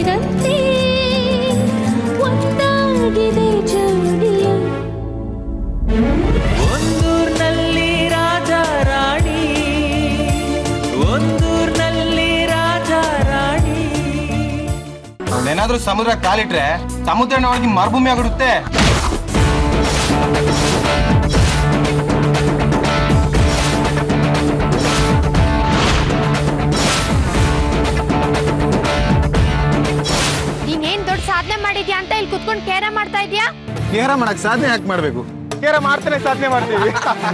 ಸೇರಿದಂತೆ ಒಂದಾಗಿದೆ ಜೋಡಿಯ ಒಂದೂರ್ನಲ್ಲಿ ರಾಜ ರಾಣಿ ಒಂದೂರ್ನಲ್ಲಿ ರಾಜ ರಾಣಿ ಅವನೇನಾದ್ರೂ ಸಮುದ್ರ ಕಾಲಿಟ್ರೆ ಸಮುದ್ರನ ಒಳಗೆ ಮರುಭೂಮಿ ಆಗಿರುತ್ತೆ ನೀನೇನ್ ದೊಡ್ಡ ಸಾಧನೆ ಮಾಡಿದ್ಯಾ ಅಂತ ಇಲ್ಲಿ ಕುತ್ಕೊಂಡು ಕೇರ ಮಾಡ್ತಾ ಇದ್ಯಾ ಕೇರ ಮಾಡಕ್ ಸಾಧನೆ ಯಾಕೆ ಮಾಡ್ಬೇಕು ಕೇರ ಮಾಡ್ತಾನೆ ಸಾಧನೆ ಮಾಡ್ತೀವಿ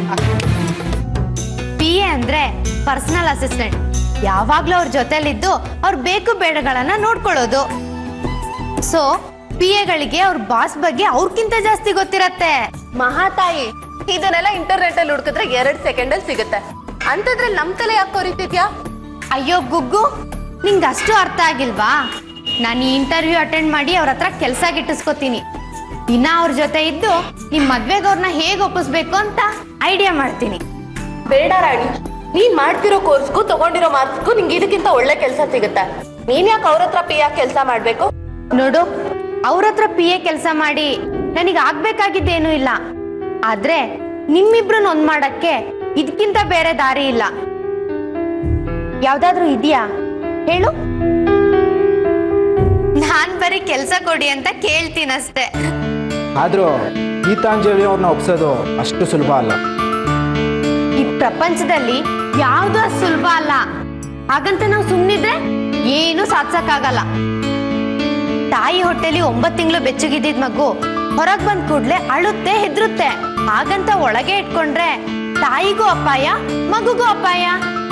ಪಿ ಎ ಅಂದ್ರೆ ಪರ್ಸನಲ್ ಅಸಿಸ್ಟೆಂಟ್ ಯಾವಾಗ್ಲೂ ಅವ್ರ ಜೊತೆಲಿದ್ದು ಅವ್ರ ಬೇಕು ಬೇಡಗಳನ್ನ ನೋಡ್ಕೊಳ್ಳೋದು ಸೊ ಪಿ ಎಗಳಿಗೆ ಅವ್ರ ಬಾಸ್ ಬಗ್ಗೆ ಅವ್ರಕ್ಕಿಂತ ಜಾಸ್ತಿ ಗೊತ್ತಿರತ್ತೆ ಮಹಾತಾಯಿ ಇದನ್ನೆಲ್ಲ ಇಂಟರ್ನೆಟ್ ಅಲ್ಲಿ ಹುಡುಕಿದ್ರೆ ಎರಡ್ ಸೆಕೆಂಡ್ ಅಲ್ಲಿ ಸಿಗುತ್ತೆ ಅಂತದ್ರಲ್ಲಿ ನಮ್ ತಲೆ ಯಾಕೆ ಕೊರಿತಿದ್ಯಾ ಅಯ್ಯೋ ಗುಗ್ಗು ನಿಂಗೆ ಅಷ್ಟು ಅರ್ಥ ಆಗಿಲ್ವಾ ನಾನು ಈ ಇಂಟರ್ವ್ಯೂ ಅಟೆಂಡ್ ಮಾಡಿ ಅವ್ರ ಹತ್ರ ಕೆಲಸ ಗಿಟ್ಟಿಸ್ಕೊತೀನಿ ದಿನ ಅವ್ರ ಜೊತೆ ಇದ್ದು ನಿಮ್ ಮದ್ವೆಗೆ ಅವ್ರನ್ನ ಹೇಗೆ ಒಪ್ಪಿಸ್ಬೇಕು ಅಂತ ಐಡಿಯಾ ಮಾಡ್ತೀನಿ ಬೇಡ ರಾಣಿ ನೀನ್ ಮಾಡ್ತಿರೋ ಕೋರ್ಸ್ಗೂ ತಗೊಂಡಿರೋ ಮಾರ್ಕ್ಸ್ಗೂ ನಿಂಗೆ ಇದಕ್ಕಿಂತ ಒಳ್ಳೆ ಕೆಲಸ ಸಿಗುತ್ತೆ ನೀನ್ ಯಾಕೆ ಅವ್ರ ಹತ್ರ ಪಿ ಯಾಕೆ ಕೆಲಸ ಮಾಡ್ಬೇಕು ನೋಡು ಅವ್ರ ಹತ್ರ ಪಿ ಎ ಕೆಲಸ ಮಾಡಿ ನನಗೆ ಆಗ್ಬೇಕಾಗಿದ್ದೇನೂ ಇಲ್ಲ ಆದ್ರೆ ನಿಮ್ಮಿಬ್ರನ್ನ ಒಂದ್ ಮಾಡಕ್ಕೆ ಇದಕ್ಕಿಂತ ಬೇರೆ ದಾರಿ ಇಲ್ಲ ಯಾವ್ದಾದ್ರೂ ಇದೆಯಾ ಹೇಳು ನಾನ್ ಬರೀ ಕೆಲ್ಸ ಕೊಡಿ ಅಂತ ಕೇಳ್ತೀನಷ್ಟೇ ಆದ್ರೂ ಗೀತಾಂಜಲಿ ಅವ್ರನ್ನ ಒಪ್ಸೋದು ಅಷ್ಟು ಸುಲಭ ಅಲ್ಲ ಈ ಪ್ರಪಂಚದಲ್ಲಿ ಯಾವ್ದು ಅಷ್ಟ್ ಸುಲಭ ಅಲ್ಲ ಹಾಗಂತ ನಾವು ಸುಮ್ಮನಿದ್ರೆ ಏನು ಸಾಧ್ಸಕ್ಕಾಗಲ್ಲ ತಾಯಿ ಹೊಟ್ಟೆಲಿ ಒಂಬತ್ ತಿಂಗಳು ಬೆಚ್ಚಗಿದ್ದಿದ್ ಮಗು ಹೊರಗ್ ಬಂದ್ ಕೂಡ್ಲೆ ಅಳುತ್ತೆ ಹೆದ್ರುತ್ತೆ ಹಾಗಂತ ಒಳಗೆ ಇಟ್ಕೊಂಡ್ರೆ ತಾಯಿಗೂ ಅಪಾಯ ಮಗುಗೂ ಅಪಾಯ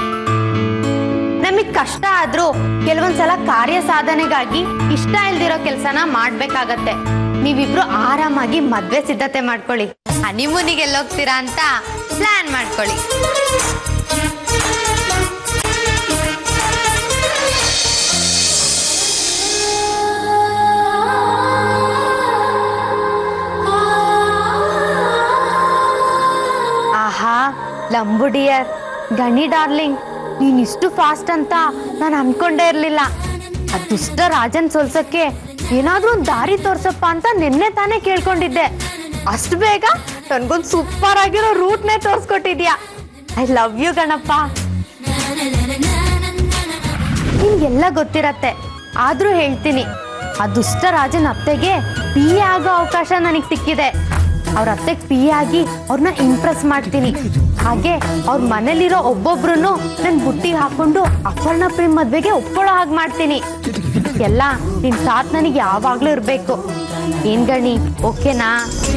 ನಮಗ್ ಕಷ್ಟ ಆದ್ರೂ ಕೆಲವೊಂದ್ಸಲ ಕಾರ್ಯ ಸಾಧನೆಗಾಗಿ ಇಷ್ಟ ಇಲ್ದಿರೋ ಕೆಲ್ಸನ ಮಾಡ್ಬೇಕಾಗತ್ತೆ ನೀವಿಬ್ರು ಆರಾಮಾಗಿ ಮದ್ವೆ ಸಿದ್ಧತೆ ಮಾಡ್ಕೊಳ್ಳಿ ಹನಿಮೂನಿಗೆ ಎಲ್ಲೋಗ್ತೀರಾ ಅಂತ ಪ್ಲಾನ್ ಮಾಡ್ಕೊಳ್ಳಿ ಆಹಾ ಲಂಬುಡಿಯರ್ ಗಣಿ ಡಾರ್ಲಿಂಗ್ ನೀನ್ ಇಷ್ಟು ಫಾಸ್ಟ್ ಅಂತ ನಾನು ಅನ್ಕೊಂಡೇ ಇರ್ಲಿಲ್ಲ ಆ ದುಷ್ಟ ರಾಜನ್ ಸೋಲ್ಸಕ್ಕೆ ಏನಾದ್ರೂ ಒಂದ್ ದಾರಿ ತೋರ್ಸಪ್ಪ ಅಂತ ನಿನ್ನೆ ತಾನೇ ಕೇಳ್ಕೊಂಡಿದ್ದೆ ಅಷ್ಟು ಬೇಗ ನನ್ಗೊಂದ್ ಸೂಪರ್ ಆಗಿರೋ ರೂಟ್ನೇ ತೋರ್ಸ್ಕೊಟ್ಟಿದ್ಯಾ ಐ ಲವ್ ಯು ಗಣಪ್ಪ ನಿಮ್ಗೆಲ್ಲ ಗೊತ್ತಿರತ್ತೆ ಆದ್ರೂ ಹೇಳ್ತೀನಿ ಆ ದುಷ್ಟ ರಾಜನ ಅತ್ತೆಗೆ ಪಿ ಎ ಆಗೋ ಅವಕಾಶ ನನಗೆ ಸಿಕ್ಕಿದೆ ಅವ್ರ ಅತ್ತೆಗೆ ಪಿ ಎ ಆಗಿ ಅವ್ರನ್ನ ಇಂಪ್ರೆಸ್ ಮಾಡ್ತೀನಿ ಹಾಗೆ ಅವ್ರ ಮನೇಲಿರೋ ಒಬ್ಬೊಬ್ರು ನನ್ ಬುಟ್ಟಿಗೆ ಹಾಕೊಂಡು ಅಪರ್ಣ ಪ್ರೇಮ್ ಮದ್ವೆಗೆ ಒಪ್ಕೊಳ್ಳೋ ಹಾಗೆ ಮಾಡ್ತೀನಿ ಎಲ್ಲ ನಿನ್ ಸಾಥ್ ನನಗೆ ಯಾವಾಗ್ಲೂ ಇರ್ಬೇಕು ಏನ್ ಗಣಿ ಓಕೆನಾ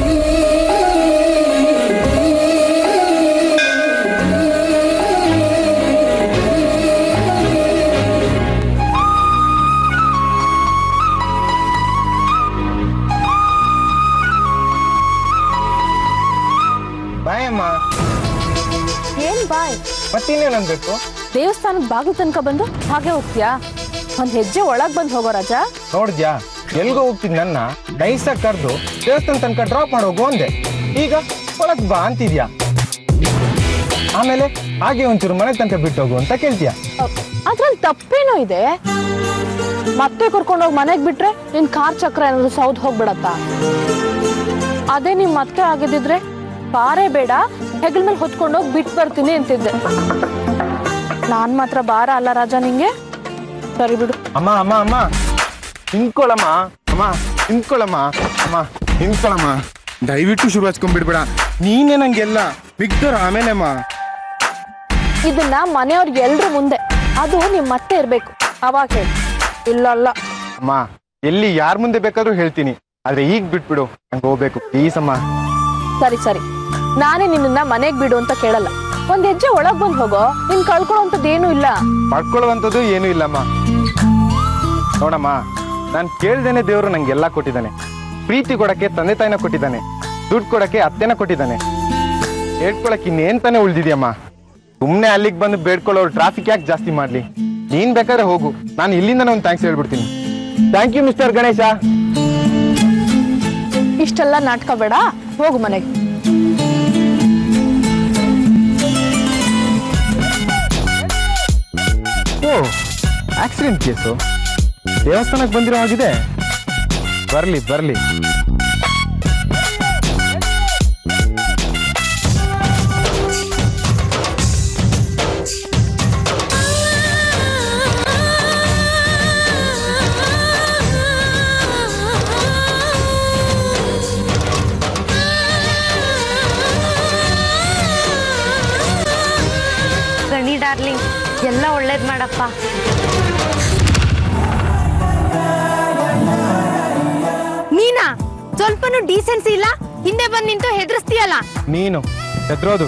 ಬಾಯ್ ಅಮ್ಮ ಏನ್ ಬಾಯ್ ಮತ್ತಿನ್ನೇನು ಅನ್ಬೇಕು ದೇವಸ್ಥಾನದ ಬಾಗಿಲು ತನಕ ಬಂದು ಹಾಗೆ ಹೋಗ್ತೀಯಾ ಒಂದ್ ಹೆಜ್ಜೆ ಒಳಗ್ ಬಂದ್ ಹೋಗೋ ರಾಜ ನೋಡಿದ್ಯಾ ಎಲ್ಗೋ ಹೋಗ್ತಿದ್ ನನ್ನ ನೈಸಾಗಿ ಕರೆದು ದೇವಸ್ಥಾನ ತನಕ ಡ್ರಾಪ್ ಮಾಡೋಗು ಅಂದೆ ಈಗ ಒಳಗ್ ಬಾ ಅಂತಿದ್ಯಾ ಆಮೇಲೆ ಹಾಗೆ ಒಂಚೂರು ಮನೆ ತನಕ ಬಿಟ್ಟು ಹೋಗು ಅಂತ ಕೇಳ್ತೀಯ ಅದ್ರಲ್ಲಿ ತಪ್ಪೇನೋ ಇದೆ ಮತ್ತೆ ಕರ್ಕೊಂಡೋಗಿ ಮನೆಗ್ ಬಿಟ್ರೆ ನಿನ್ ಕಾರ್ ಚಕ್ರ ಏನಾದ್ರು ಸೌದ್ ಹೋಗ್ಬಿಡತ್ತಾ ಅದೇ ನಿಮ್ ಮತ್ತೆ ಆಗಿದ್ದಿದ್ರೆ ಬಾರೇ ಬೇಡ ಹೆಗಲ ಮೇಲೆ ಹೊತ್ಕೊಂಡೋಗಿ ಬಿಟ್ಟು ಬರ್ತೀನಿ ಅಂತಿದ್ದೆ ನಾನ್ ಮಾತ್ರ ಬಾರ ಅಲ್ಲ ರಾಜ ನಿಂಗೆ ಸರಿ ಬಿಡು ಅಮ್ಮ ಅಮ್ಮ ಅಮ್ಮ ನಿಂತ್ಕೊಳಮ್ಮ ಅಮ್ಮ ನಿಂತ್ಕೊಳಮ್ಮ ಅಮ್ಮ ನಿಂತ್ಕೊಳಮ್ಮ ದಯವಿಟ್ಟು ಶುರು ಹಚ್ಕೊಂಡ್ಬಿಡ್ಬೇಡ ನೀನೇ ನಂಗೆಲ್ಲ ಬಿಗ್ದೋರ್ ಆಮೇಲೆ ಅಮ್ಮ ಇದನ್ನ ಮನೆಯವ್ರಿಗೆ ಎಲ್ರ ಮುಂದೆ ಅದು ನಿಮ್ ಮತ್ತೆ ಇರ್ಬೇಕು ಅವಾಗ ಹೇಳಿ ಇಲ್ಲ ಅಲ್ಲ ಅಮ್ಮ ಎಲ್ಲಿ ಯಾರ ಮುಂದೆ ಬೇಕಾದ್ರೂ ಹೇಳ್ತೀನಿ ಆದ್ರೆ ಈಗ ಬಿಟ್ಬಿಡು ನಂಗೆ ಹೋಗ್ಬೇಕು ಪ್ಲೀಸ್ ಅಮ್ಮ ಸರಿ ಸರಿ ನಾನೇ ನಿನ್ನ ಮನೆಗ್ ಬಿಡು ಅಂತ ಕೇಳಲ್ಲ ಒಂದ್ ಹೆಜ್ಜೆ ಒಳಗ್ ಬಂದ್ ಹೋಗೋ ನಿನ್ ಕಳ್ಕೊಳ್ಳೋಂಥದ್ದೇನೂ ಇಲ್ಲ ಪಡ್ಕೊಳ್ಳುವಂಥದ್ದು ಏನೂ ಇಲ್ಲಮ್ಮ ನೋಡಮ್ಮ ನಾನು ಕೇಳ್ದೇನೆ ದೇವರು ನಂಗೆಲ್ಲ ಕೊಟ್ಟಿದ್ದಾನೆ ಪ್ರೀತಿ ಕೊಡಕ್ಕೆ ತಂದೆ ತಾಯಿನ ಕೊಟ್ಟಿದ್ದಾನೆ ದುಡ್ಡು ಕೊಡಕ್ಕೆ ಅತ್ತೆನ ಕೊಟ್ಟಿದ್ದಾನೆ ಹೇಳ್ಕೊಳಕ್ ಇನ್ನೇನ್ ತಾನೇ ಉಳ್ದಿದ್ಯಮ್ಮ ಸುಮ್ಮನೆ ಅಲ್ಲಿಗೆ ಬಂದು ಬೇಡ್ಕೊಳ್ಳೋರು ಟ್ರಾಫಿಕ್ ಯಾಕೆ ಜಾಸ್ತಿ ಮಾಡ್ಲಿ ನೀನ್ ಬೇಕಾದ್ರೆ ಹೋಗು ನಾನು ಇಲ್ಲಿಂದನೇ ಒಂದು ಥ್ಯಾಂಕ್ಸ್ ಹೇಳ್ಬಿಡ್ತೀನಿ ಥ್ಯಾಂಕ್ ಯು ಮಿಸ್ಟರ್ ಗಣೇಶ ಇಷ್ಟೆಲ್ಲ ನಾಟಕ ಬೇಡ ಹೋಗು ಮನೆಗೆ ಓ ಆಕ್ಸಿಡೆಂಟ್ ಕೇಸು ದೇವಸ್ಥಾನಕ್ಕೆ ಬಂದಿರೋ ಹಾಗಿದೆ ಬರ್ಲಿ ಬರ್ಲಿ ಗಣಿ ಡಾರ್ಲಿಂಗ್ ಎಲ್ಲ ಒಳ್ಳೇದ್ ಮಾಡಪ್ಪ ನೀನಾ ಸ್ವಲ್ಪನೂ ಡೀಸೆನ್ಸಿ ಇಲ್ಲ ಹಿಂದೆ ಬಂದ್ ನಿಂತು ಹೆದರ್ಸ್ತೀಯಲ್ಲ ನೀನು ಹೆದ್ರೋದು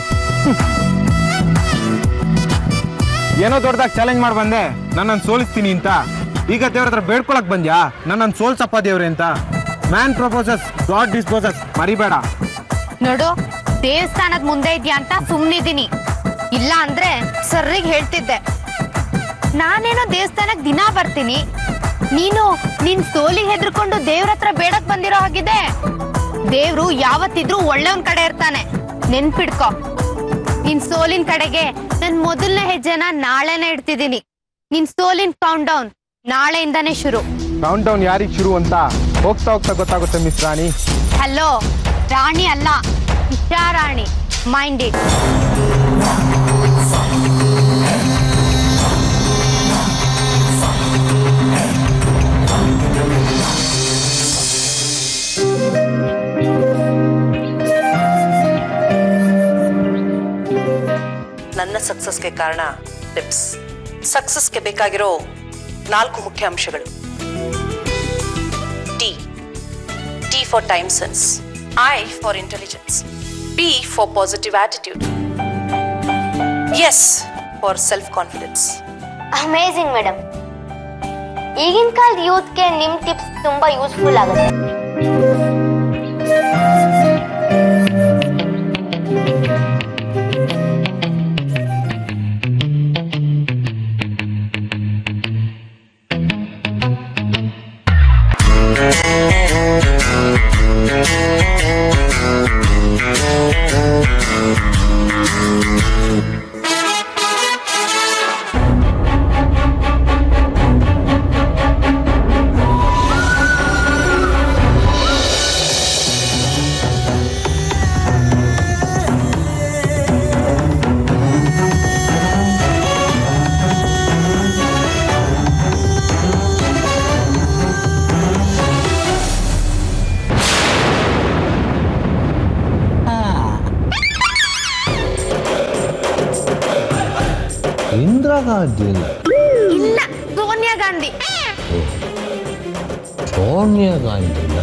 ಏನೋ ದೊಡ್ಡದಾಗಿ ಚಾಲೆಂಜ್ ಮಾಡಿ ಬಂದೆ ನನ್ನನ್ನು ಸೋಲಿಸ್ತೀನಿ ಅಂತ ಈಗ ದೇವ್ರ ಹತ್ರ ಬೇಡ್ಕೊಳಕ್ ಬಂದ್ಯಾ ನನ್ನನ್ನು ಸೋಲ್ಸಪ್ಪ ದೇವ್ರೆ ಅಂತ ಮ್ಯಾನ್ ಪ್ರಪೋಸಸ್ ಗಾಡ್ ಡಿಸ್ಪೋಸಸ್ ಮರಿಬೇಡ ನೋಡು ದೇವಸ್ಥಾನದ ಮುಂದೆ ಇದ್ಯಾ ಅಂತ ಸುಮ್ನಿದೀನಿ ಇಲ್ಲ ಅಂದ್ರೆ ಸರ್ರಿಗೆ ಹೇಳ್ತಿದ್ದೆ ನಾನೇನೋ ದೇವಸ್ಥಾನಕ್ ದಿನ ಬರ್ತೀನಿ ನೀನು ನಿನ್ ಸೋಲಿಗೆ ಹೆದರ್ಕೊಂಡು ದೇವ್ರ ಹತ್ರ ಬೇಡಕ್ ಬಂದಿರೋ ಹಾಗಿದೆ ದೇವ್ರು ಯಾವತ್ತಿದ್ರೂ ಒಳ್ಳೆಯವನ್ ಕಡೆ ಇರ್ತಾನೆ ನೆನ್ಪಿಡ್ಕೊ ನಿನ್ ಸೋಲಿನ ಕಡೆಗೆ ನನ್ ಮೊದಲನೇ ಹೆಜ್ಜೆನ ನಾಳೆನೆ ಇಡ್ತಿದ್ದೀನಿ ನಿನ್ ಸೋಲಿನ ಕೌಂಟ್ ಡೌನ್ ನಾಳೆಯಿಂದಾನೇ ಶುರು ಕೌಂಟ್ ಡೌನ್ ಯಾರಿಗೆ ಶುರು ಅಂತ ಹೋಗ್ತಾ ಹೋಗ್ತಾ ಗೊತ್ತಾಗುತ್ತೆ ಮಿಸ್ ರಾಣಿ ಹಲೋ ರಾಣಿ ಅಲ್ಲ ರಾಣಿ ಮೈಂಡ್ ಇಟ್ ನನ್ನ ಸಕ್ಸಸ್ಗೆ ಕಾರಣ ಟಿಪ್ಸ್ ಸಕ್ಸಸ್ಗೆ ಬೇಕಾಗಿರೋ ನಾಲ್ಕು ಮುಖ್ಯ ಅಂಶಗಳು T T for time sense I for intelligence P for positive attitude S for self confidence amazing madam ಈಗಿನ ಕಾಲದ ಯೂತ್ಗೆ ನಿಮ್ ಟಿಪ್ಸ್ ತುಂಬಾ ಯೂಸ್ಫುಲ್ ಆಗುತ್ತೆ ಇಂದಿರಾ ಗಾಂಧಿ ಇಲ್ಲ ಸೋನಿಯಾ ಗಾಂಧಿ ಸೋನಿಯಾ ಗಾಂಧಿನ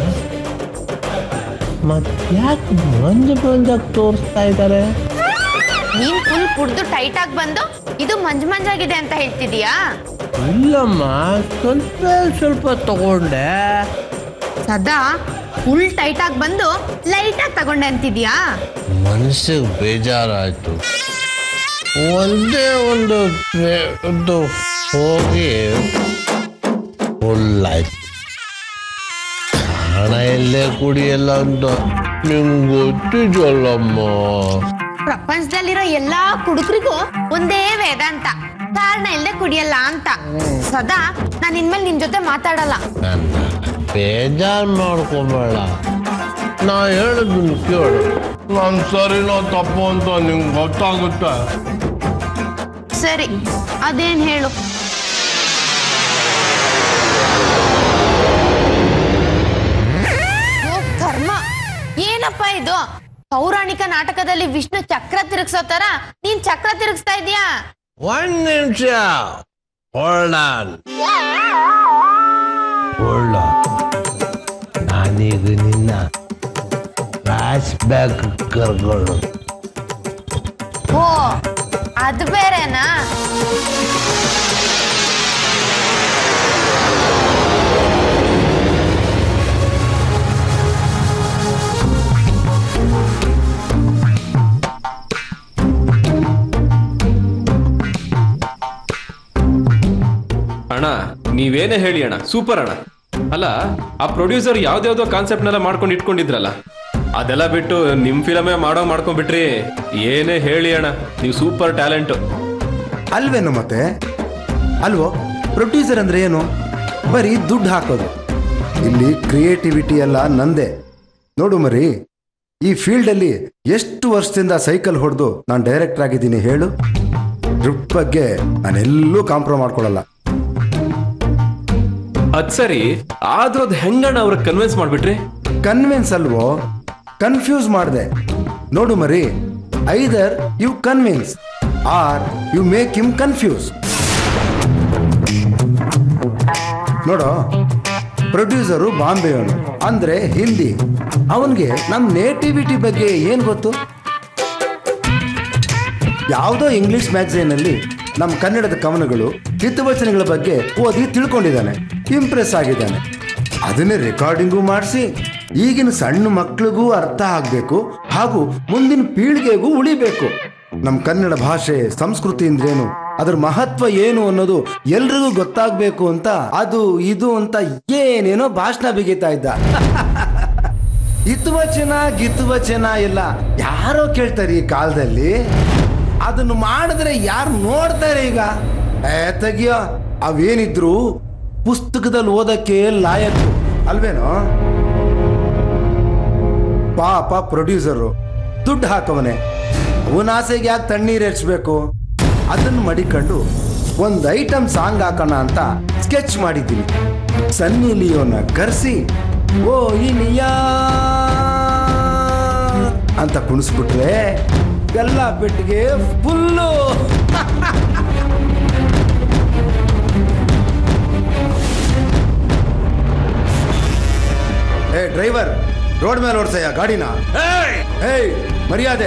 ಮತ್ತ್ಯಾಕೆ ಮಂಜು ಮಂಜಾಗಿ ತೋರಿಸ್ತಾ ಇದ್ದಾರೆ ನೀನ್ ಫುಲ್ ಕುಡ್ದು ಟೈಟ್ ಆಗಿ ಬಂದು ಇದು ಮಂಜ್ ಮಂಜಾಗಿದೆ ಅಂತ ಹೇಳ್ತಿದೀಯಾ ಇಲ್ಲಮ್ಮ ಸ್ವಲ್ಪ ಸ್ವಲ್ಪ ತಗೊಂಡೆ ಸದಾ ಫುಲ್ ಟೈಟ್ ಆಗಿ ಬಂದು ಲೈಟ್ ಆಗಿ ತಗೊಂಡೆ ಅಂತಿದ್ಯಾ ಮನಸ್ಸಿಗೆ ಬೇಜಾರಾಯ್ತು ಒಂದೇ ಒಂದು ಪೆ- ಒಂದು ಹೋಗಿ ಫುಲ್ ಆಯ್ತು ಹಣ ಇಲ್ಲೇ ಕುಡಿಯಲ್ಲ ಅಂತ ನಿಂಗೆ ಗೊತ್ತಿದಲ್ಲಮ್ಮ ಪ್ರಪಂಚದಲ್ಲಿರೋ ಎಲ್ಲಾ ಕುಡುಕರಿಗೂ ಒಂದೇ ವೇದಾಂತ ಕಾರಣ ಇಲ್ಲದೆ ಕುಡಿಯಲ್ಲ ಅಂತ ಸದಾ ನಾನು ಇನ್ಮೇಲೆ ನಿನ್ ಜೊತೆ ಮಾತಾಡಲ್ಲ ನನ್ನ ಬೇಜಾರು ಮಾಡ್ಕೊಬೇಡ ನಾ ಹೇಳಿದ್ದೀನಿ ಕೇಳು ನಾನು ಸರಿನೋ ತಪ್ಪು ಅಂತ ನಿಂಗೆ ಗೊತ್ತಾಗುತ್ತೆ ಸರಿ ಅದೇನ್ ಹೇಳು ಓ ಕರ್ಮ ಏನಪ್ಪ ಇದು ಪೌರಾಣಿಕ ನಾಟಕದಲ್ಲಿ ವಿಷ್ಣು ಚಕ್ರ ತಿರುಗಿಸೋ ತರ ನೀನ್ ಚಕ್ರ ತಿರುಗಿಸ್ತಾ ಇದೀಯಾ ಒಂದ್ ನಿಮಿಷ ಹೋಲ್ಡ್ ಆನ್ ಹೋಲ್ಡ್ ನಾನೀಗ ನಿನ್ನ ಫ್ಲಾಶ್ ಬ್ಯಾಕ್ ಕರ್ಕೊಂಡು ಓ ಅದು ಬೇರೆನಾ ಅಣ್ಣ ನೀವೇನೇ ಹೇಳಿ ಅಣ್ಣ ಸೂಪರ್ ಅಣ್ಣ ಅಲ್ಲ ಆ ಪ್ರೊಡ್ಯೂಸರ್ ಯಾವ್ದ್ಯಾವ್ದೋ ಕಾನ್ಸೆಪ್ಟ್ನೆಲ್ಲ ಮಾಡ್ಕೊಂಡು ಇಟ್ಕೊಂಡಿದ್ರಲ್ಲ ಅದೆಲ್ಲ ಬಿಟ್ಟು ನಿಮ್ ಫಿಲಮೇ ಮಾಡೋ ಮಾಡ್ಕೊಂಡ್ಬಿಟ್ರಿ ಏನೇ ಹೇಳಿ ಅಣ್ಣ ನೀವು ಸೂಪರ್ ಟ್ಯಾಲೆಂಟು ಅಲ್ವೇನೋ ಮತ್ತೆ ಅಲ್ವೋ ಪ್ರೊಡ್ಯೂಸರ್ ಅಂದ್ರೆ ಏನು ಬರೀ ದುಡ್ಡು ಹಾಕೋದು ಇಲ್ಲಿ ಕ್ರಿಯೇಟಿವಿಟಿ ಎಲ್ಲ ನಂದೆ ನೋಡು ಮರಿ ಈ ಫೀಲ್ಡಲ್ಲಿ ಎಷ್ಟು ವರ್ಷದಿಂದ ಸೈಕಲ್ ಹೊಡೆದು ನಾನು ಡೈರೆಕ್ಟರ್ ಆಗಿದ್ದೀನಿ ಹೇಳು ಟ್ರಿಪ್ ಬಗ್ಗೆ ನಾನೆಲ್ಲೂ ಕಾಂಪ್ರೋ ಮಾಡ್ಕೊಳ್ಳಲ್ಲ ಅದ್ ಸರಿ ಆದ್ರೂ ಅದ್ ಹೆಂಗಣ್ಣ ಅವ್ರಿಗೆ ಕನ್ವಿನ್ಸ್ ಮಾಡ್ಬಿಟ್ರಿ ಕನ್ವಿನ್ಸ್ ಅಲ್ವೋ ಕನ್ಫ್ಯೂಸ್ ಮಾಡಿದೆ ನೋಡು ಮರಿ either you convince or you make him confuse ನೋಡೋ ಪ್ರೊಡ್ಯೂಸರು ಬಾಂಬೆಯವನು ಅಂದ್ರೆ ಹಿಂದಿ ಅವನಿಗೆ ನಮ್ಮ ನೇಟಿವಿಟಿ ಬಗ್ಗೆ ಏನ್ ಗೊತ್ತು ಯಾವುದೋ ಇಂಗ್ಲಿಷ್ ಮ್ಯಾಗಝೈನಲ್ಲಿ ನಮ್ಮ ಕನ್ನಡದ ಕವನಗಳು ಹಿತವಚನಗಳ ಬಗ್ಗೆ ಓದಿ ತಿಳ್ಕೊಂಡಿದ್ದಾನೆ ಇಂಪ್ರೆಸ್ ಆಗಿದ್ದಾನೆ ಅದನ್ನೇ ರೆಕಾರ್ಡಿಂಗು ಮಾಡಿಸಿ ಈಗಿನ ಸಣ್ಣ ಮಕ್ಳಿಗೂ ಅರ್ಥ ಆಗಬೇಕು ಹಾಗೂ ಮುಂದಿನ ಪೀಳಿಗೆಗೂ ಉಳಿಬೇಕು ನಮ್ಮ ಕನ್ನಡ ಭಾಷೆ ಸಂಸ್ಕೃತಿ ಅಂದ್ರೇನು ಅದ್ರ ಮಹತ್ವ ಏನು ಅನ್ನೋದು ಎಲ್ರಿಗೂ ಗೊತ್ತಾಗ್ಬೇಕು ಅಂತ ಅದು ಇದು ಅಂತ ಏನೇನೋ ಭಾಷಣ ಬಿಗಿತಾ ಇದ್ದ ಹಿತವಚನ ಗಿತುವಚನ ಎಲ್ಲ ಯಾರೋ ಕೇಳ್ತಾರೆ ಈ ಕಾಲದಲ್ಲಿ ಅದನ್ನು ಮಾಡಿದ್ರೆ ಯಾರು ನೋಡ್ತಾರೆ ಈಗ ಏ ತೆಗಿಯೋ ಅವೇನಿದ್ರು ಪುಸ್ತಕದಲ್ಲಿ ಓದಕ್ಕೆ ಲಾಯಕ್ ಅಲ್ವೇನೋ ಪಾಪ ಪ್ರೊಡ್ಯೂಸರು ದುಡ್ಡು ಹಾಕವನೆ ಅವನ ಆಸೆಗೆ ಯಾಕೆ ತಣ್ಣೀರು ಹೆಚ್ಚಬೇಕು ಅದನ್ನು ಮಡಿಕೊಂಡು ಒಂದು ಐಟಮ್ ಸಾಂಗ್ ಹಾಕೋಣ ಅಂತ ಸ್ಕೆಚ್ ಮಾಡಿದ್ದೀನಿ ಸನ್ನಿ ಲಿಯೋನ ಕರೆಸಿ ಓ ಇನಿಯಾ ಅಂತ ಕುಣಿಸ್ಬಿಟ್ರೆ ಎಲ್ಲ ಬೆಟ್ಟಿಗೆ ಫುಲ್ಲು ಏ ಡ್ರೈವರ್ ರೋಡ್ ಮೇಲೆ ಓಡ್ಸಯ್ಯ ಗಾಡಿನ ಏಯ್ ಮರ್ಯಾದೆ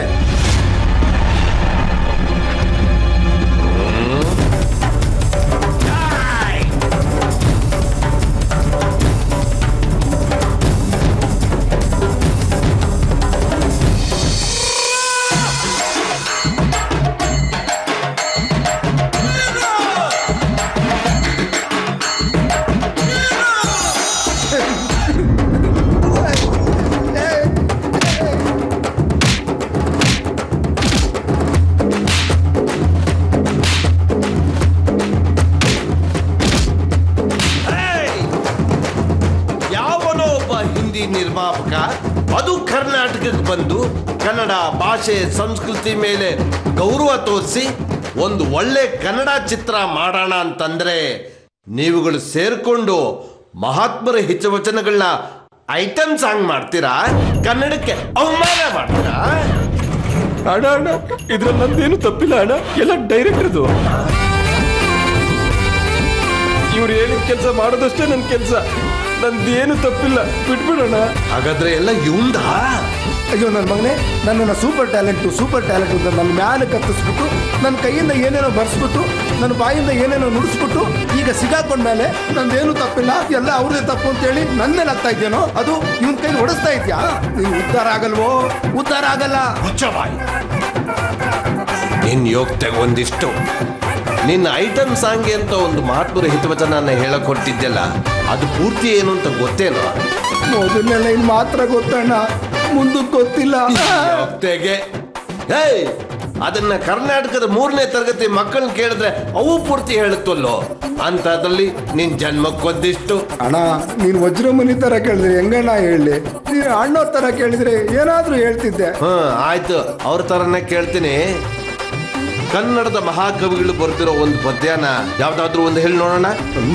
ಯಾವನೋ ಒಬ್ಬ ಹಿಂದಿ ನಿರ್ಮಾಪಕ ಅದು ಕರ್ನಾಟಕಕ್ಕೆ ಬಂದು ಕನ್ನಡ ಭಾಷೆ ಸಂಸ್ಕೃತಿ ಮೇಲೆ ಗೌರವ ತೋರಿಸಿ ಒಂದು ಒಳ್ಳೆ ಕನ್ನಡ ಚಿತ್ರ ಮಾಡೋಣ ಅಂತಂದ್ರೆ ನೀವುಗಳು ಸೇರ್ಕೊಂಡು ಮಹಾತ್ಮರ ಹಿತವಚನಗಳನ್ನ ಐಟಮ್ ಸಾಂಗ್ ಮಾಡ್ತೀರಾ ಕನ್ನಡಕ್ಕೆ ಅವಮಾನ ಮಾಡ್ತೀರಾ ಅಣ್ಣ ಅಣ್ಣ ಇದ್ರಲ್ಲಿ ನಂದೇನು ತಪ್ಪಿಲ್ಲ ಅಣ್ಣ ಎಲ್ಲ ಡೈರೆಕ್ಟರ್ದು ಇವ್ರು ಹೇಳಿದ ಕೆಲಸ ಮಾಡೋದಷ್ಟೇ ನನ್ನ ಕೆಲಸ ನಂದೇನು ತಪ್ಪಿಲ್ಲ ಬಿಟ್ಬಿಡೋಣ ಹಾಗಾದ್ರೆ ಎಲ್ಲ ಇವಂದ ಅಯ್ಯೋ ನನ್ನ ಮಗನೇ ನನ್ನನ್ನು ಸೂಪರ್ ಟ್ಯಾಲೆಂಟು ಸೂಪರ್ ಟ್ಯಾಲೆಂಟ್ ಅಂತ ನನ್ನ ಮ್ಯಾಲೆ ಕತ್ತಿಸ್ಬಿಟ್ಟು ನನ್ನ ಕೈಯಿಂದ ಏನೇನೋ ಬರ್ಸ್ಬಿಟ್ಟು ನನ್ನ ಬಾಯಿಂದ ಏನೇನೋ ನುಡಿಸ್ಬಿಟ್ಟು ಈಗ ಸಿಗಾಕೊಂಡ್ಮೇಲೆ ನಂದೇನು ತಪ್ಪಿಲ್ಲ ಎಲ್ಲ ಅವ್ರದೇ ತಪ್ಪು ಅಂತೇಳಿ ನನ್ನ ಮೇಲೆ ಆಗ್ತಾ ಇದ್ದೇನೋ ಅದು ಇವನ್ ಕೈಲಿ ಹೊಡೆಸ್ತಾ ಇದ್ಯಾ ನೀವು ಉದ್ಧಾರ ಆಗಲ್ವೋ ಉದ್ಧಾರ ಆಗಲ್ಲ ಹುಚ್ಚಬಾಯಿ ನಿನ್ ಯೋಗ್ತೆಗೆ ಒಂದಿಷ್ಟು ನಿನ್ನ ಐಟಮ್ ಸಾಂಗ್ಗೆ ಅಂತ ಒಂದು ಮಹಾತ್ಮರ ಹಿತವಚನ ಹೇಳಕ್ ಹೊರಟಿದ್ಯಲ್ಲ ಅದು ಪೂರ್ತಿ ಏನು ಅಂತ ಗೊತ್ತೇನೋ ಮೊದಲನೇ ಲೈನ್ ಮಾತ್ರ ಗೊತ್ತಣ್ಣ ಮುಂದಕ್ಕೆ ಗೊತ್ತಿಲ್ಲ ಯೋಗ್ತೆಗೆ ಹೇಯ್ ಅದನ್ನ ಕರ್ನಾಟಕದ ಮೂರನೇ ತರಗತಿ ಮಕ್ಕಳನ್ನ ಕೇಳಿದ್ರೆ ಅವು ಪೂರ್ತಿ ಹೇಳುತ್ತಲ್ಲೋ ಅಂತದ್ರಲ್ಲಿ ನಿನ್ ಜನ್ಮಕ್ಕೊಂದಿಷ್ಟು ಅಣ್ಣ ನೀನು ವಜ್ರಮುನಿ ತರ ಕೇಳಿದ್ರೆ ಹೆಂಗಣ್ಣ ಹೇಳಿ ನೀನು ಅಣ್ಣೋರ್ ತರ ಕೇಳಿದ್ರೆ ಏನಾದ್ರೂ ಹೇಳ್ತಿದ್ದೆ ಹ್ಮ್ ಆಯ್ತು ಅವ್ರ ತರನೇ ಕೇಳ್ತೀನಿ ಕನ್ನಡದ ಮಹಾಕವಿಗಳು ಬರ್ತಿರೋ ಒಂದು ಪದ್ಯನ ಯಾವ್ದಾದ್ರು ಒಂದು ಹೇಳಿ ನೋಡೋಣ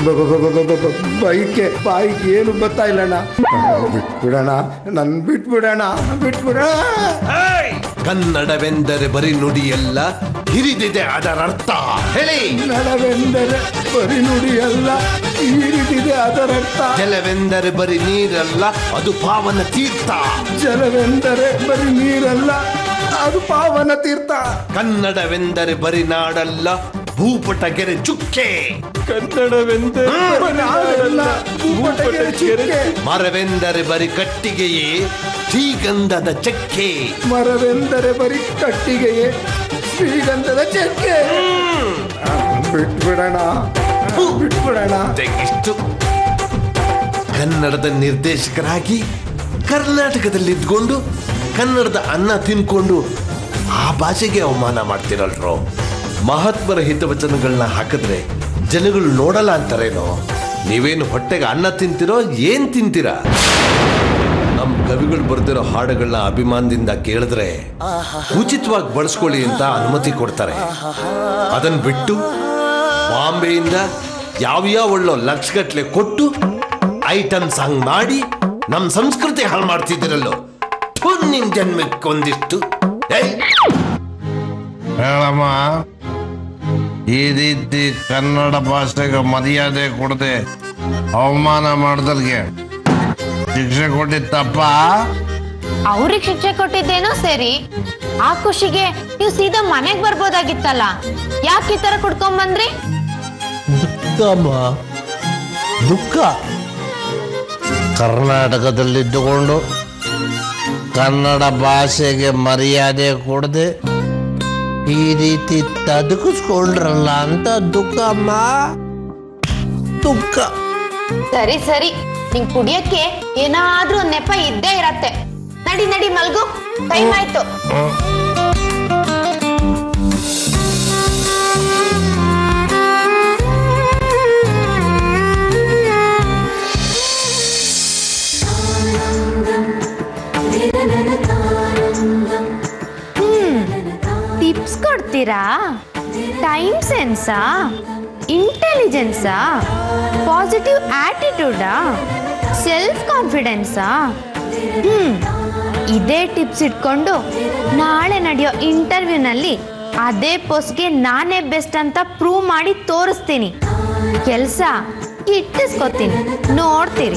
ಬೈಕೆ ಬಾಯಿಗೆ ಏನು ಗೊತ್ತಾ ಇಲ್ಲಣ್ಣ ಬಿಟ್ಬಿಡೋಣ ನನ್ ಬಿಟ್ಬಿಡೋಣ ಬಿಟ್ಬಿಡೋಣ ಕನ್ನಡವೆಂದರೆ ಬರೀ ನುಡಿಯಲ್ಲ ಹಿರಿದಿದೆ ಅದರ ಅರ್ಥ ಹೇಳಿ ಕನ್ನಡವೆಂದರೆ ಬರೀ ನುಡಿಯಲ್ಲ ಈರಿದಿದೆ ಅದರರ್ಥ ಜಲವೆಂದರೆ ಬರೀ ನೀರಲ್ಲ ಅದು ಪಾವನ ತೀರ್ಥ ಜಲವೆಂದರೆ ಬರೀ ನೀರಲ್ಲ ಅದು ಪಾವನ ತೀರ್ಥ ಕನ್ನಡವೆಂದರೆ ಬರೀ ನಾಡಲ್ಲ ಭೂಪಟಗೆರೆ ಚುಕ್ಕೆ ಕನ್ನಡವೆಂದರೆ ನಾಡಲ್ಲ, ಭೂಪಟಗೆರೆ ಚುಕ್ಕೆ. ಮರವೆಂದರೆ ಬರೀ ಕಟ್ಟಿಗೆಯೇ ಶ್ರೀಗಂಧದ ಚಕ್ಕೆ ಮರವೆಂದರೆ ಬರೀ ಕಟ್ಟಿಗೆಯೇ ಶ್ರೀಗಂಧದ ಚೆಕ್ಕೆ ಬಿಟ್ಬಿಡೋಣ ಬಿಟ್ಬಿಡೋಣ ಇಷ್ಟು ಕನ್ನಡದ ನಿರ್ದೇಶಕರಾಗಿ ಕರ್ನಾಟಕದಲ್ಲಿ ಇದ್ಕೊಂಡು ಕನ್ನಡದ ಅನ್ನ ತಿನ್ಕೊಂಡು ಆ ಭಾಷೆಗೆ ಅವಮಾನ ಮಾಡ್ತಿರಲ್ರೋ ಮಹಾತ್ಮರ ಹಿತವಚನಗಳನ್ನ ಹಾಕಿದ್ರೆ ಜನಗಳು ನೋಡಲ್ಲ ಅಂತಾರೇನೋ ನೀವೇನು ಹೊಟ್ಟೆಗೆ ಅನ್ನ ತಿಂತಿರೋ ಏನ್ ತಿಂತೀರಾ ನಮ್ಮ ಕವಿಗಳು ಬರ್ದಿರೋ ಹಾಡುಗಳನ್ನ ಅಭಿಮಾನದಿಂದ ಕೇಳಿದ್ರೆ ಉಚಿತವಾಗಿ ಬಳಸ್ಕೊಳ್ಳಿ ಅಂತ ಅನುಮತಿ ಕೊಡ್ತಾರೆ ಅದನ್ನ ಬಿಟ್ಟು ಬಾಂಬೆಯಿಂದ ಯಾವ್ಯಾವ ಒಳ್ಳೋ ಲಕ್ಷಗಟ್ಲೆ ಕೊಟ್ಟು ಐಟಮ್ ಸಾಂಗ್ ಮಾಡಿ ನಮ್ಮ ಸಂಸ್ಕೃತಿ ಹಾಳು ಮಾಡ್ತಿದ್ದೀರಲ್ಲೋ ಥು, ನಿಮ್ ಜನ್ಮಕ್ಕೆ ಒಂದಿಷ್ಟು ಏಯ್ ಹೇಳಮ್ಮ ಈ ರೀತಿ ಕನ್ನಡ ಭಾಷೆಗೆ ಮರ್ಯಾದೆ ಕೊಡದೆ ಅವಮಾನ ಮಾಡಿದಲ್ಗೆ ಶಿಕ್ಷೆ ಕೊಟ್ಟಿತ್ತಪ್ಪ ಅವ್ರಿಗೆ ಶಿಕ್ಷೆ ಕೊಟ್ಟಿದ್ದೇನೋ ಸರಿ ಆ ಖುಷಿಗೆ ನೀವು ಸೀದಾ ಮನೆಗ್ ಬರ್ಬೋದಾಗಿತ್ತಲ್ಲ ಯಾಕೆ ಈ ತರ ಕುಡ್ಕೊಂಡ್ ಬಂದ್ರಿ ದುಃಖಮ್ಮ ದುಃಖ ಕರ್ನಾಟಕದಲ್ಲಿದ್ದುಕೊಂಡು ಕನ್ನಡ ಭಾಷೆಗೆ ಮರ್ಯಾದೆ ಕೊಡದೆ ಈ ರೀತಿ ತದುಕಿಸ್ಕೊಂಡ್ರಲ್ಲ ಅಂತ ದುಃಖ ಅಮ್ಮ ದುಃಖ ಸರಿ ಸರಿ ನಿಂಗ್ ಕುಡಿಯಕ್ಕೆ ಏನಾದ್ರೂ ಒಂದ್ ನೆಪ ಇದ್ದೇ ಇರತ್ತೆ ನಡಿ ನಡಿ ಮಲ್ಗು ಟೈಮ್ ಆಯ್ತು ಟಿಪ್ಸ್ ಕೊಡ್ತೀರಾ ಟೈಮ್ ಸೆನ್ಸಾ ಇಂಟೆಲಿಜೆನ್ಸಾ ಪಾಸಿಟಿವ್ ಆಟಿಟ್ಯೂಡಾ ಸೆಲ್ಫ್ ಕಾನ್ಫಿಡೆನ್ಸಾ ಹ್ಮ್ ಇದೇ ಟಿಪ್ಸ್ ಇಟ್ಕೊಂಡು ನಾಳೆ ನಡೆಯೋ ಇಂಟರ್ವ್ಯೂನಲ್ಲಿ ಅದೇ ಪೋಸ್ಟ್ಗೆ ನಾನೇ ಬೆಸ್ಟ್ ಅಂತ ಪ್ರೂವ್ ಮಾಡಿ ತೋರಿಸ್ತೀನಿ ಕೆಲಸ ಇಟ್ಟಿಸ್ಕೊತೀನಿ ನೋಡ್ತೀರಿ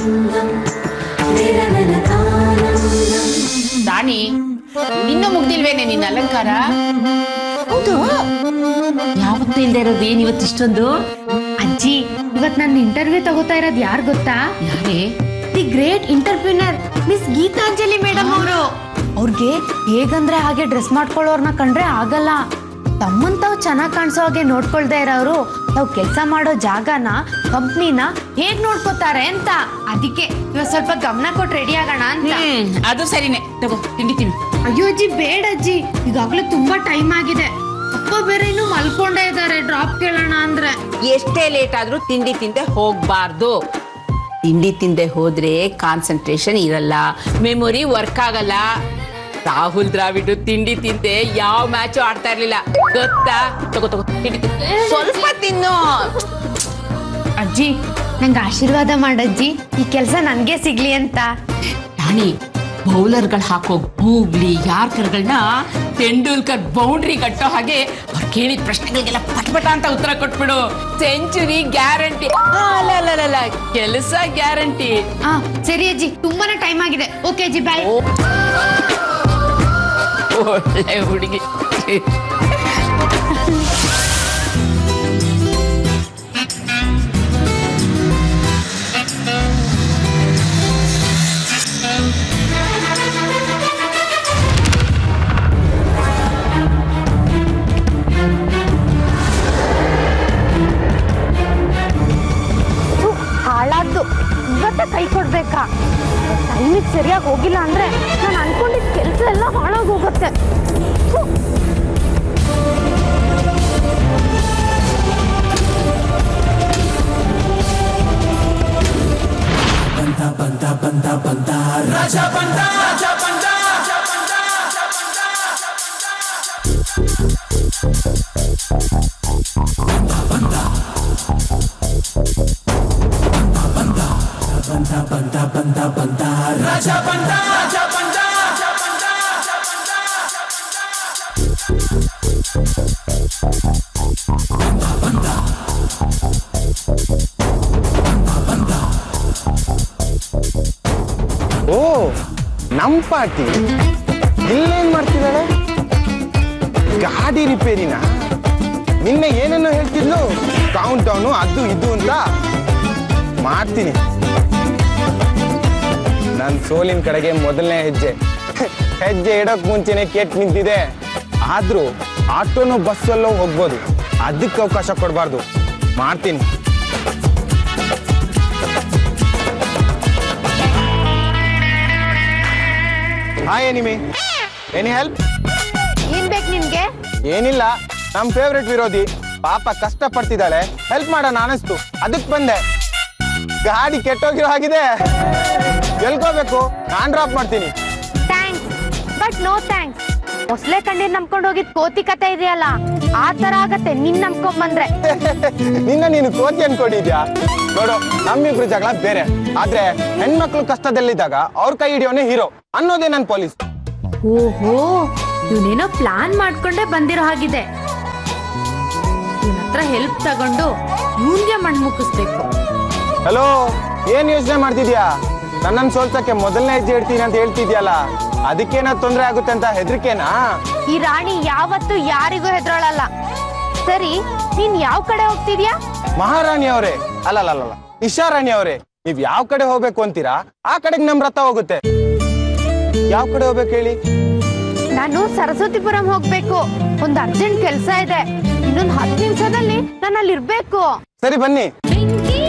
ರಾಣಿ ಇನ್ನೂ ಮುಗ್ದಿಲ್ವೇನೆ ನಿನ್ನ ಅಲಂಕಾರ ಹೌದು ಯಾವತ್ತೂ ಇಲ್ದೇ ಇರೋದು ಏನ್ ಇವತ್ತು ಇಷ್ಟೊಂದು ಅಜ್ಜಿ ಇವತ್ ನನ್ನ ಇಂಟರ್ವ್ಯೂ ತಗೋತಾ ಇರೋದು ಯಾರು ಗೊತ್ತಾ ಯಾರೇ the great entrepreneur miss Geetanjali madam ಅವರು ಅವ್ರಿಗೆ ಹೇಗಂದ್ರೆ ಹಾಗೆ ಡ್ರೆಸ್ ಮಾಡ್ಕೊಳ್ಳೋರ್ನ ಕಂಡ್ರೆ ಆಗಲ್ಲ ತಮ್ಮನ್ ತಾವ್ ಚೆನ್ನಾಗ್ ಕಾಣಿಸೋ ಹಾಗೆ ನೋಡ್ಕೊಳ್ದೇ ಇರೋರು ತಾವ್ ಕೆಲಸ ಮಾಡೋ ಜಾಗನ ಕಂಪ್ನಿನ ಹೇಗ್ ನೋಡ್ಕೋತಾರೆ ಅಂತ ಅದಕ್ಕೆ ಇವಾಗ ಸ್ವಲ್ಪ ಗಮನ ಕೊಟ್ಟು ರೆಡಿ ಆಗೋಣ ಅಂತ ಹ್ಮ್ ಅದು ಸರಿನೇ ತಗೋ ತಿಂಡಿ ತಿನ್ನು ಅಯ್ಯೋ ಅಜ್ಜಿ ಬೇಡ ಅಜ್ಜಿ ಈಗಾಗ್ಲೇ ತುಂಬಾ ಟೈಮ್ ಆಗಿದೆ ಅಪ್ಪ ಬೇರೆ ಇನ್ನು ಮಲ್ಕೊಂಡೇ ಇದಾರೆ ಡ್ರಾಪ್ ಕೇಳೋಣ ಅಂದ್ರೆ ಎಷ್ಟೇ ಲೇಟ್ ಆದ್ರೂ ತಿಂಡಿ ತಿಂದೆ ಹೋಗ್ಬಾರ್ದು ತಿಂಡಿ ತಿಂದೆ ಹೋದ್ರೆ ಕಾನ್ಸಂಟ್ರೇಷನ್ ಇರಲ್ಲ ಮೆಮೊರಿ ವರ್ಕ್ ಆಗಲ್ಲ ರಾಹುಲ್ ದ್ರಾವಿಡ್ ತಿಂಡಿ ತಿಂದೆ ಯಾವ ಮ್ಯಾಚು ಆಡ್ತಾ ಇರ್ಲಿಲ್ಲ ಗೊತ್ತಾ ತಗೋ ತಗೋ ತಿಂಡಿ ತಿನ್ನು. ಸ್ವಲ್ಪ ತಿನ್ನು ಅಜ್ಜಿ ನಂಗೆ ಆಶೀರ್ವಾದ ಮಾಡಜ್ಜಿ ಈ ಕೆಲಸ ನನ್ಗೆ ಸಿಗ್ಲಿ ಅಂತ ರಾಣಿ ಬೌಲರ್ಗಳು ಹಾಕೋ ಗೂಗ್ಲಿ ಯಾರ್ಕರ್ಗಳನ್ನ ತೆಂಡೂಲ್ಕರ್ ಬೌಂಡ್ರಿ ಕಟ್ಟೋ ಹಾಗೆ ಅವ್ರು ಕೇಳಿದ ಪ್ರಶ್ನೆಗಳಿಗೆಲ್ಲ ಪಟ್ಪಟ ಅಂತ ಉತ್ತರ ಕೊಟ್ಬಿಡು ಸೆಂಚುರಿ ಗ್ಯಾರಂಟಿ ಅಲ್ಲ ಅಲ್ಲ ಅಲ್ಲ, ಅಲ್ಲ ಕೆಲಸ ಗ್ಯಾರಂಟಿ ಆ ಸರಿ ಅಜ್ಜಿ ತುಂಬಾನೇ ಟೈಮ್ ಆಗಿದೆ ಓಕೆ ಅಜ್ಜಿ ಬಾಯ್ ಒಳ್ಳೆ ಹುಡುಗಿ ಹಾಳಾದ್ದು ಇವತ್ತೇ ಕೈ ಕೊಡ್ಬೇಕಾ ಟೈಮಿಗೆ ಸರಿಯಾಗಿ ಹೋಗಿಲ್ಲ ಅಂದ್ರೆ ನಾನು ಅನ್ಕೊಂಡಿದ್ದ ಕೆಲಸ ಎಲ್ಲ ಹಾಳಾಗಿ ಹೋಗುತ್ತೆ ಥು. ಓ ನಮ್ ಪಾರ್ಟಿ ಇಲ್ಲೇನ್ ಮಾಡ್ತಿದ್ದಾಳೆ ಗಾಡಿ ರಿಪೇರಿನ ನಿನ್ನೆ ಏನೇನೋ ಹೇಳ್ತಿದ್ಲು ಕೌಂಟ್ ಡೌನು ಅದು ಇದು ಅಂತ ಮಾಡ್ತೀನಿ ನನ್ನ ಸೋಲಿನ ಕಡೆಗೆ ಮೊದಲನೇ ಹೆಜ್ಜೆ ಹೆಜ್ಜೆ ಇಡೋಕ್ ಮುಂಚೆನೆ ಕೆಟ್ ನಿಂತಿದೆ ಆದ್ರೂ ಆಟೋನೋ ಬಸ್ಸಲ್ಲೋ ಹೋಗ್ಬೋದು ಅದಕ್ಕೆ ಅವಕಾಶ ಕೊಡಬಾರ್ದು ಮಾಡ್ತೀನಿ ಹಾಯ್ ಎನಿಮಿ ಎನಿ ಹೆಲ್ಪ್ ಏನ್ ಬೇಕು ನಿನ್ಗೆ ಏನಿಲ್ಲ ನಮ್ ಫೇವ್ರೆಟ್ ವಿರೋಧಿ ಪಾಪ ಕಷ್ಟ ಪಡ್ತಿದ್ದಾಳೆ ಹೆಲ್ಪ್ ಮಾಡೋಣ ಅನಿಸ್ತು ಅದಕ್ ಬಂದೆ ಗಾಡಿ ಕೆಟ್ಟೋಗಿರೋ ಹಾಗಿದೆ ಎಲ್ಕೋಬೇಕು ನಾನ್ ಡ್ರಾಪ್ ಮಾಡ್ತೀನಿ ಥ್ಯಾಂಕ್ಸ್ ಬಟ್ ನೋ ಥ್ಯಾಂಕ್ಸ್ ಮೊಸಳೆ ಕಣ್ಣೀರ್ ನಂಬ್ಕೊಂಡು ಹೋಗಿದ್ ಕೋತಿ ಕತೆ ಇದೆಯಲ್ಲ ಆ ತರ ಆಗತ್ತೆ ನಿನ್ ನಂಬ್ಕೊಂಡ್ ಬಂದ್ರೆ ನಿನ್ನ ನೀನು ಕೋತಿ ಅನ್ಕೊಂಡಿದ್ಯಾ ನೋಡು ನಮ್ಮಿಬ್ರು ಜಗಳ ಬೇರೆ ಆದ್ರೆ ಹೆಣ್ಮಕ್ಳು ಕಷ್ಟದಲ್ಲಿದ್ದಾಗ ಅವ್ರ ಕೈ ಹಿಡಿಯೋನೆ ಹೀರೋ ಅನ್ನೋದೇ ನನ್ ಪೊಲೀಸ್ ಓಹೋ ಇವನೇನೋ ಪ್ಲಾನ್ ಮಾಡ್ಕೊಂಡೇ ಬಂದಿರೋ ಹಾಗಿದೆ ಇವನ ಹತ್ರ ಹೆಲ್ಪ್ ತಗೊಂಡು ಇವನ್ಗೆ ಮಣ್ಣು ಮುಕ್ಕಿಸ್ಬೇಕು ಹಲೋ ಏನ್ ಯೋಚನೆ ಮಾಡ್ತಿದ್ಯಾ ನನ್ನನ್ ಸೋಲ್ಸಕ್ಕೆ ಮೊದಲನೇ ಹೆಜ್ಜೆ ಇಡ್ತೀನಿ ಅಂತ ಹೇಳ್ತಿದ್ಯಲ್ಲ ಅದಕ್ಕೇನ ತೊಂದ್ರೆ ಆಗುತ್ತೆ ಅಂತ ಹೆದರಿಕೆನಾ ಈ ರಾಣಿ ಯಾವತ್ತೂ ಯಾರಿಗೂ ಹೆದ್ರೋಳಲ್ಲ ಸರಿ ನೀನ್ ಯಾವ ಕಡೆ ಹೋಗ್ತಿದ್ಯಾ ಮಹಾರಾಣಿ ಅವರೇ ಅಲ್ಲಲ್ಲ ಇಶಾರಾಣಿ ಅವರೇ ನೀವ್ ಯಾವ ಕಡೆ ಹೋಗ್ಬೇಕು ಅಂತೀರಾ ಆ ಕಡೆಗೆ ನಮ್ ರಥ ಹೋಗುತ್ತೆ ಯಾವ ಕಡೆ ಹೋಗ್ಬೇಕು ಹೇಳಿ ನಾನು ಸರಸ್ವತಿಪುರಂ ಹೋಗ್ಬೇಕು ಒಂದ್ ಅರ್ಜೆಂಟ್ ಕೆಲ್ಸ ಇದೆ ಇನ್ನೊಂದ್ ಹತ್ತು ನಿಮಿಷದಲ್ಲಿ ನಾನು ಅಲ್ಲಿ ಇರ್ಬೇಕು ಸರಿ ಬನ್ನಿ ಬೆಂಕಿ